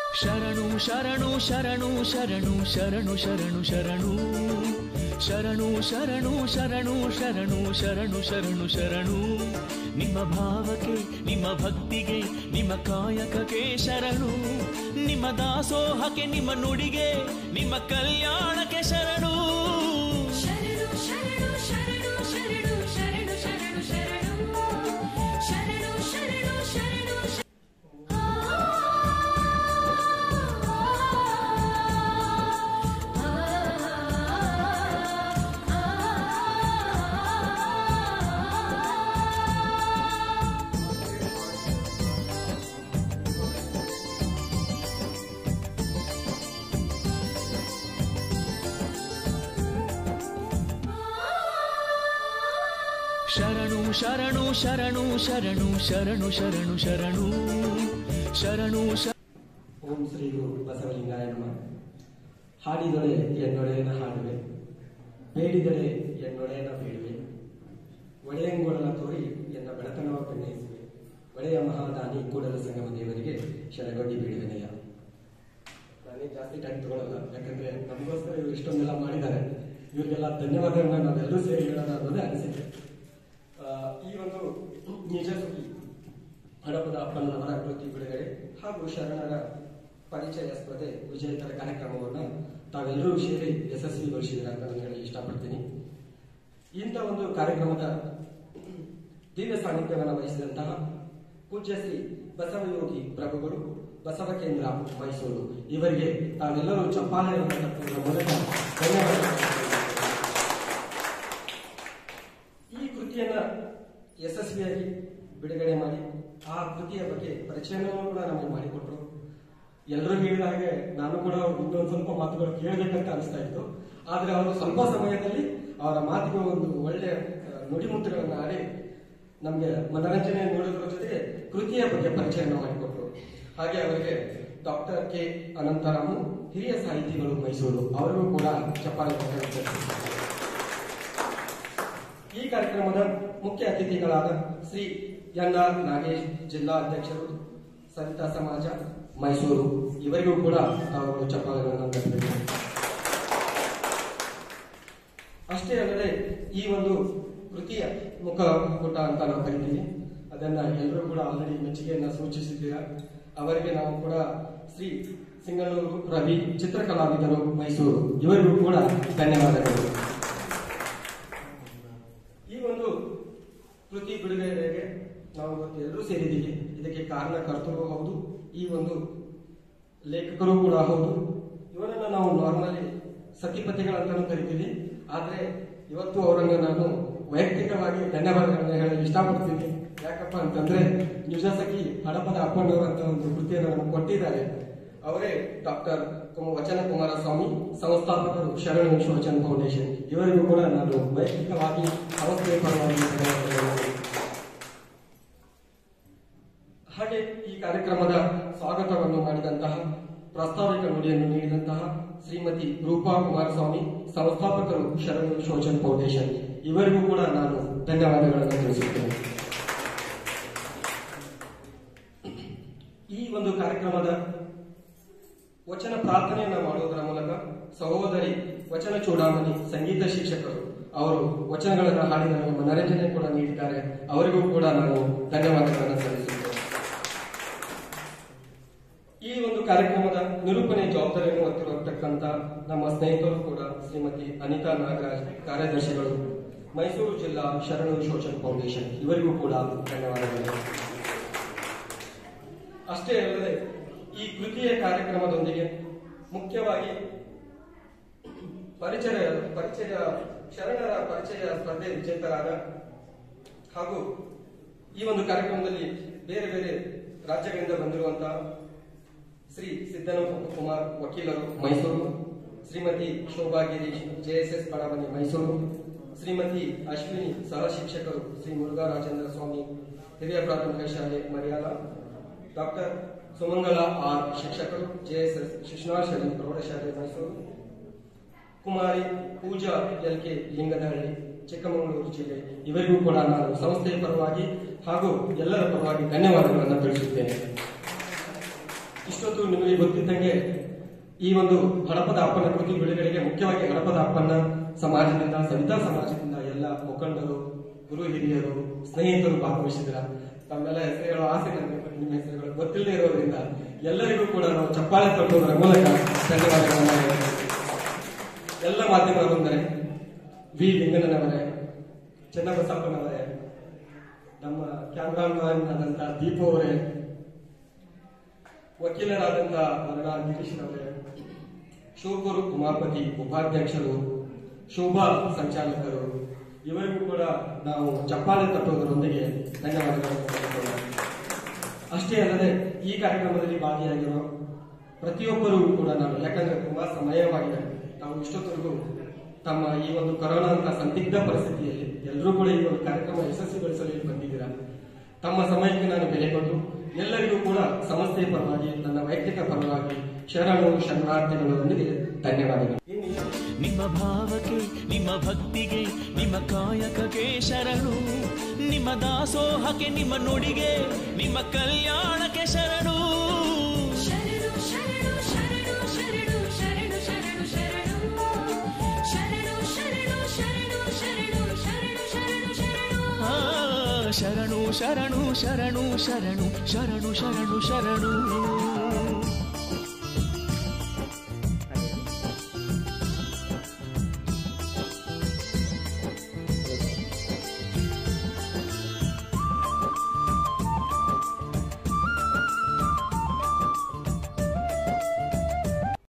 ಶರಣು ಶರಣು ಶರಣು ಶರಣು ಶರಣು ಶರಣು ಶರಣು ಶರಣು ಶರಣು ಶರಣು ಶರಣು ಶರಣು ಶರಣು ಶರಣು ನಿಮ್ಮ ಭಾವಕ್ಕೆ ನಿಮ್ಮ ಭಕ್ತಿಗೆ ನಿಮ್ಮ ಕಾಯಕಕ್ಕೆ ಶರಣು ನಿಮ್ಮ ದಾಸೋಹಕ್ಕೆ ನಿಮ್ಮ ನುಡಿಗೆ ನಿಮ್ಮ ಕಲ್ಯಾಣಕ್ಕೆ ಶರಣು ಶರಣು ಶರಣು ಶರಣು ಶರಣು ಶರಣು ಶರಣು ಶರಣು ಶರಣು ಶರಣು ಶರಣು ಶರಣು ಶರಣು ಶರಣು ಶರಣು ಶರಣು ಶರಣು ಶರಣು ಶರಣು ಶ ಓಂ ಶ್ರೀ ಗುರು ಬಸವಲಿಂಗಾಯ ನಮಃ ಹಾಡಿದೊಡೆ ಎನ್ನೊಡೆಯನ ಹಾಡುವೆ ಬೇಡಿದೊಡೆ ಎನ್ನೊಡೆಯನ ಬೇಡುವೆ ಒಡೆಯಂಗೊಡಲ ತೋರಿ ಎನ್ನ ಬೆಳತನವ ಬೆನ್ನಯಿಸುವೆ ಒಡೆಯ ಮಹಾದಾನಿ ಕೂಡಲ ಸಂಗಮ ದೇವರಿಗೆ ಶರಣಗೊಡ್ಡಿ ಬೇಡುವೆನೆಯ ನಾನೇ ಜಾಸ್ತಿ ಟೈಮ್ ತಗೊಳ್ಳಲ್ಲ ಯಾಕಂದ್ರೆ ನಮಗೋಸ್ಕರ ಇವರು ಇಷ್ಟೊಂದೆಲ್ಲ ಮಾಡಿದ್ದಾರೆ ಇವರಿಗೆಲ್ಲ ಧನ್ಯವಾದಗಳನ್ನ ನಾವೆಲ್ಲರೂ ಸೇರಿ ಹೇಳೋಣ ಅನ್ನೋದೇ ಅನಿಸಿಕೆ ಆ, ಈ ಒಂದು ನಿಜ ಸುದ್ದಿ ಹಡಪದ ಅಪ್ಪನವರ ಕೃತಿ ಬಿಡುಗಡೆ ಹಾಗೂ ಶರಣರ ಪರಿಚಯ ಸ್ಪರ್ಧೆ ವಿಜೇತರ ಕಾರ್ಯಕ್ರಮವನ್ನು ತಾವೆಲ್ಲರೂ ಸೇರಿ ಯಶಸ್ವಿಗೊಳಿಸಿದ್ದೀರಾ ಅಂತ ನಾನು ಹೇಳಿ ಇಷ್ಟಪಡ್ತೀನಿ ಇಂಥ ಒಂದು ಕಾರ್ಯಕ್ರಮದ ದಿವ್ಯ ಸಾನ್ನಿಧ್ಯವನ್ನು ವಹಿಸಿದಂತಹ ಪೂಜ್ಯ ಶ್ರೀ ಬಸವಯೋಗಿ ಪ್ರಭುಗಳು ಬಸವ ಕೇಂದ್ರ ಮೈಸೂರು ಇವರಿಗೆ ತಾವೆಲ್ಲರೂ ಚಪ್ಪಾಳೆಯನ್ನು ತಟ್ಟುವುದರ ಮೂಲಕ ಧನ್ಯವಾದ ಈ ಕೃತಿಯನ್ನ ಯಶಸ್ವಿಯಾಗಿ ಬಿಡುಗಡೆ ಮಾಡಿ ಆ ಕೃತಿಯ ಬಗ್ಗೆ ಪರಿಚಯವನ್ನು ಕೂಡ ನಮಗೆ ಮಾಡಿಕೊಟ್ರು ಎಲ್ಲರೂ ಹೇಳಿದ ಹಾಗೆ ನಾನು ಕೂಡ ಇನ್ನೊಂದು ಸ್ವಲ್ಪ ಮಾತುಗಳು ಕೇಳಬೇಕಂತ ಅನಿಸ್ತಾ ಇತ್ತು ಆದ್ರೆ ಅವರು ಸ್ವಲ್ಪ ಸಮಯದಲ್ಲಿ ಅವರ ಮಾತಿಗೆ ಒಂದು ಒಳ್ಳೆಯ ಆ, ನುಡಿಮುತ್ತುಗಳನ್ನು ಆಡಿ ನಮಗೆ ಮನರಂಜನೆ ನೀಡೋದ್ರ ಜೊತೆಗೆ ಕೃತಿಯ ಬಗ್ಗೆ ಪರಿಚಯನ ಮಾಡಿಕೊಟ್ರು ಹಾಗೆ ಅವರಿಗೆ ಡಾಕ್ಟರ್ ಕೆ ಅನಂತರಾಮು ಹಿರಿಯ ಸಾಹಿತಿಗಳು ಮೈಸೂರು ಅವರಿಗೂ ಕೂಡ ಚಪ್ಪಾಳೆ ಕೊಟ್ಟಿದ್ದಾರೆ. ಈ ಕಾರ್ಯಕ್ರಮದ ಮುಖ್ಯ ಅತಿಥಿಗಳಾದ ಶ್ರೀ ಎನ್ ಆರ್ ನಾಗೇಶ್ ಜಿಲ್ಲಾ ಅಧ್ಯಕ್ಷರು ಸವಿತಾ ಸಮಾಜ ಮೈಸೂರು ಇವರಿಗೂ ಕೂಡ ತಾವು ಚಪ್ಪಾಳೆಗಳನ್ನು ತಟ್ಟಬೇಕು ಅಷ್ಟೇ ಅಲ್ಲದೆ ಈ ಒಂದು ಕೃತಿಯ ಮುಖ ಪುಟ ಅಂತ ನಾವು ಕರಿತೀವಿ ಅದನ್ನ ಎಲ್ಲರೂ ಕೂಡ ಆಲ್ರೆಡಿ ಮೆಚ್ಚುಗೆಯನ್ನ ಸೂಚಿಸಿದ್ದೀರಾ ಅವರಿಗೆ ನಾವು ಕೂಡ ಶ್ರೀ ಸಿಂಗಳೂರು ರವಿ ಚಿತ್ರಕಲಾವಿದರು ಮೈಸೂರು ಇವರಿಗೂ ಕೂಡ ಧನ್ಯವಾದಗಳು ಈ ಒಂದು ಕೃತಿ ಬಿಡುಗಡೆಗೆ ನಾವು ಇವತ್ತು ಎಲ್ಲರೂ ಸೇರಿದ್ದೀವಿ ಇದಕ್ಕೆ ಕಾರಣಕರ್ತರು ಹೌದು ಈ ಒಂದು ಲೇಖಕರು ಕೂಡ ಹೌದು ಇವರನ್ನ ನಾವು ನಾರ್ಮಲಿ ಸತಿಪತಿಗಳಂತಾನು ಕರಿತೀವಿ ಆದ್ರೆ ಇವತ್ತು ಅವರನ್ನ ನಾನು ವೈಯಕ್ತಿಕವಾಗಿ ಧನ್ಯವಾದಗಳನ್ನ ಹೇಳಲು ಇಷ್ಟಪಡ್ತೀನಿ ಯಾಕಪ್ಪ ಅಂತಂದ್ರೆ ನಿಜ ಸಖಿ ಹಡಪದ ಅಪ್ಪಣ್ಣವರು ಅಂತ ಒಂದು ಕೃತಿಯನ್ನು ನಮಗೆ ಕೊಟ್ಟಿದ್ದಾರೆ ಅವರೇ ಡಾಕ್ಟರ್ ವಚನ ಕುಮಾರಸ್ವಾಮಿ ಸಂಸ್ಥಾಪಕರು ಶರಣ ವಿಶ್ವವಚನ ಫೌಂಡೇಶನ್ ಇವರಿಗೂ ಕೂಡ ನಾನು ವೈಯಕ್ತಿಕವಾಗಿ ಸಂಸ್ಥೆಯ ಪರವಾಗಿ ಧನ್ಯವಾದಗಳನ್ನು ಹಾಗೆ ಈ ಕಾರ್ಯಕ್ರಮದ ಸ್ವಾಗತವನ್ನು ಮಾಡಿದಂತಹ ಪ್ರಾಸ್ತಾವಿಕ ನುಡಿಯನ್ನು ನೀಡಿದಂತಹ ಶ್ರೀಮತಿ ರೂಪಾ ಕುಮಾರಸ್ವಾಮಿ ಸಂಸ್ಥಾಪಕರು ಶರಣ ವಿಶ್ವವಚನ ಫೌಂಡೇಶನ್ ಇವರಿಗೂ ಕೂಡ ನಾನು ಧನ್ಯವಾದಗಳನ್ನು ತಿಳಿಸುತ್ತೇನೆ ಈ ಒಂದು ಕಾರ್ಯಕ್ರಮದ ವಚನ ಪ್ರಾರ್ಥನೆಯನ್ನ ಮಾಡುವುದರ ಮೂಲಕ ಸಹೋದರಿ ವಚನ ಚೂಡಾಮಣಿ ಸಂಗೀತ ಶಿಕ್ಷಕರು ಅವರು ವಚನಗಳನ್ನು ಹಾಡಿ ನನಗೆ ಮನರಂಜನೆ ಕೂಡ ನೀಡಿದ್ದಾರೆ ಅವರಿಗೂ ಕೂಡ ನಾನು ಧನ್ಯವಾದಗಳನ್ನು ಸಲ್ಲಿಸುತ್ತೇನೆ ಈ ಒಂದು ಕಾರ್ಯಕ್ರಮದ ನಿರೂಪಣೆ ಜವಾಬ್ದಾರಿಯನ್ನು ಹೊತ್ತಿರತಕ್ಕಂತ ನಮ್ಮ ಸ್ನೇಹಿತರು ಕೂಡ ಶ್ರೀಮತಿ ಅನಿತಾ ನಾಗರಾಜ್ ಕಾರ್ಯದರ್ಶಿಗಳು ಮೈಸೂರು ಜಿಲ್ಲಾ ಶರಣ ವಿಶ್ವೋಚನ ಫೌಂಡೇಶನ್ ಇವರಿಗೂ ಕೂಡ ಧನ್ಯವಾದಗಳು ಅಷ್ಟೇ ಅಲ್ಲದೆ ಈ ಕೃತಿಯ ಕಾರ್ಯಕ್ರಮದೊಂದಿಗೆ ಮುಖ್ಯವಾಗಿ ಪರಿಚಯ ಪರಿಚಯ ಶರಣರ ಪರಿಚಯ ಸ್ಪರ್ಧೆ ವಿಜೇತರಾದ ಹಾಗೂ ಈ ಒಂದು ಕಾರ್ಯಕ್ರಮದಲ್ಲಿ ಬೇರೆ ಬೇರೆ ರಾಜ್ಯಗಳಿಂದ ಬಂದಿರುವಂತಹ ಶ್ರೀ ಸಿದ್ದನ ಕುಮಾರ್ ವಕೀಲರು ಮೈಸೂರು ಶ್ರೀಮತಿ ಶೋಭಾ ಗಿರೀಶ್ ಜೆಎಸ್ಎಸ್ ಬಡಾವಣೆ ಮೈಸೂರು ಶ್ರೀಮತಿ ಅಶ್ವಿನಿ ಸಹ ಶಿಕ್ಷಕರು ಶ್ರೀ ಮುರುಘಾರಾಜೇಂದ್ರ ಸ್ವಾಮಿ ಹಿರಿಯ ಪ್ರಾಥಮಿಕ ಶಾಲೆ ಮರ್ಯಾಲ ಡಾಕ್ಟರ್ ಸುಮಂಗಲ ಆರ್ ಶಿಕ್ಷಕರು ಜೆಎಸ್ಎಸ್ ಶಿಶುನಾಶಾಲಿ ಪ್ರೌಢಶಾಲೆ ಮೈಸೂರು ಕುಮಾರಿ ಪೂಜಾ ಎಲ್ ಕೆ ಲಿಂಗದಹಳ್ಳಿ ಚಿಕ್ಕಮಗಳೂರು ಜಿಲ್ಲೆ ಇವರಿಗೂ ಕೂಡ ನಾನು ಸಂಸ್ಥೆಯ ಪರವಾಗಿ ಹಾಗೂ ಎಲ್ಲರ ಪರವಾಗಿ ಧನ್ಯವಾದಗಳನ್ನು ತಿಳಿಸುತ್ತೇನೆ ಇಷ್ಟೊತ್ತು ನಿಮಗೆ ಗೊತ್ತಿದ್ದಂಗೆ ಈ ಒಂದು ಹಡಪದ ಅಪ್ಪನ ಕೃತಿ ಬಿಡುಗಡೆಗೆ ಮುಖ್ಯವಾಗಿ ಹಡಪದ ಅಪ್ಪನ ಸಮಾಜದಿಂದ ಸವಿತಾ ಸಮಾಜದಿಂದ ಎಲ್ಲ ಮುಖಂಡರು ಗುರು ಹಿರಿಯರು ಸ್ನೇಹಿತರು ಭಾಗವಹಿಸಿದ್ರ ತಮ್ಮೆಲ್ಲ ಹೆಸರುಗಳು ಆಸೆ ನನಗೆ ನಿಮ್ಮ ಹೆಸರುಗಳು ಗೊತ್ತಿಲ್ಲದೆ ಇರೋದ್ರಿಂದ ಎಲ್ಲರಿಗೂ ಕೂಡ ನಾವು ಚಪ್ಪಾಳೆ ತಟ್ಟುವುದರ ಮೂಲಕ ಧನ್ಯವಾದಗಳನ್ನು ಹೇಳ್ತೇವೆ. ಎಲ್ಲ ಮಾಧ್ಯಮರು ಅಂದರೆ ವಿ ಲಿಂಗನವರೇ ಚೆನ್ನಬಸಪ್ಪನವರೇ ನಮ್ಮ ಕ್ಯಾಮ್ರಾಮನ್ ಆದಂತ ದೀಪು ಅವರೇ ವಕೀಲರಾದಂತ ವರುಣಾ ಗಿರೀಶ್ ಅವರೇ ಶಿವಗುರು ಉಮಾಪತಿ ಉಪಾಧ್ಯಕ್ಷರು ಶೋಭಾ ಸಂಚಾಲಕರು ಇವರಿಗೂ ಕೂಡ ನಾವು ಚಪ್ಪಾಳೆ ತಟ್ಟುವುದರೊಂದಿಗೆ ಧನ್ಯವಾದಗಳನ್ನು ತಿಳಿಸುತ್ತೇವೆ. ಅಷ್ಟೇ ಅಲ್ಲದೆ ಈ ಕಾರ್ಯಕ್ರಮದಲ್ಲಿ ಭಾಗಿಯಾಗಿರೋ ಪ್ರತಿಯೊಬ್ಬರಿಗೂ ಕೂಡ ನಾನು ಯಾಕಂದ್ರೆ ತುಂಬಾ ಸಮಯವಾಗಿದೆ ನಾವು ಇಷ್ಟೊತ್ತರೆಗೂ ತಮ್ಮ ಈ ಒಂದು ಕೊರೋನಾ ಅಂತ ಸಂದಿಗ್ಧ ಪರಿಸ್ಥಿತಿಯಲ್ಲಿ ಎಲ್ಲರೂ ಕೂಡ ಈ ಒಂದು ಕಾರ್ಯಕ್ರಮ ಯಶಸ್ವಿಗೊಳಿಸಲು ಇಲ್ಲಿ ಬಂದಿದ್ದೀರಾ ತಮ್ಮ ಸಮಯಕ್ಕೆ ನಾನು ಬೆಲೆ ಕೊಟ್ಟು ಎಲ್ಲರಿಗೂ ಕೂಡ ಸಂಸ್ಥೆಯ ಪರವಾಗಿ ನನ್ನ ವೈಯಕ್ತಿಕ ಪರವಾಗಿ ಶರಣು ಶರಣಾರ್ಥಿಗಳೊಂದಿಗೆ ಧನ್ಯವಾದಗಳು ಇನ್ನು ನಿಮ್ಮ ಭಾವಕ್ಕೆ ನಿಮ್ಮ ಭಕ್ತಿಗೆ ನಿಮ್ಮ ಕಾಯಕಕ್ಕೆ ಶರಣು ನಿಮ್ಮ ದಾಸೋಹಕ್ಕೆ ನಿಮ್ಮ ನುಡಿಗೆ ನಿಮ್ಮ ಕಲ್ಯಾಣಕ್ಕೆ ಶರಣು ಶರಣು ಶರಣು ಶರಣು ಶರಣು ಶರಣು ಶರಣು ಶರಣು ಶರಣು ಶರಣು ಶರಣು ಶರಣು ಶರಣು ಶರಣು ಶರಣು ಆ, ಶರಣು ಶರಣು ಶರಣು ಶರಣು ಶರಣು ಶರಣು ಶರಣು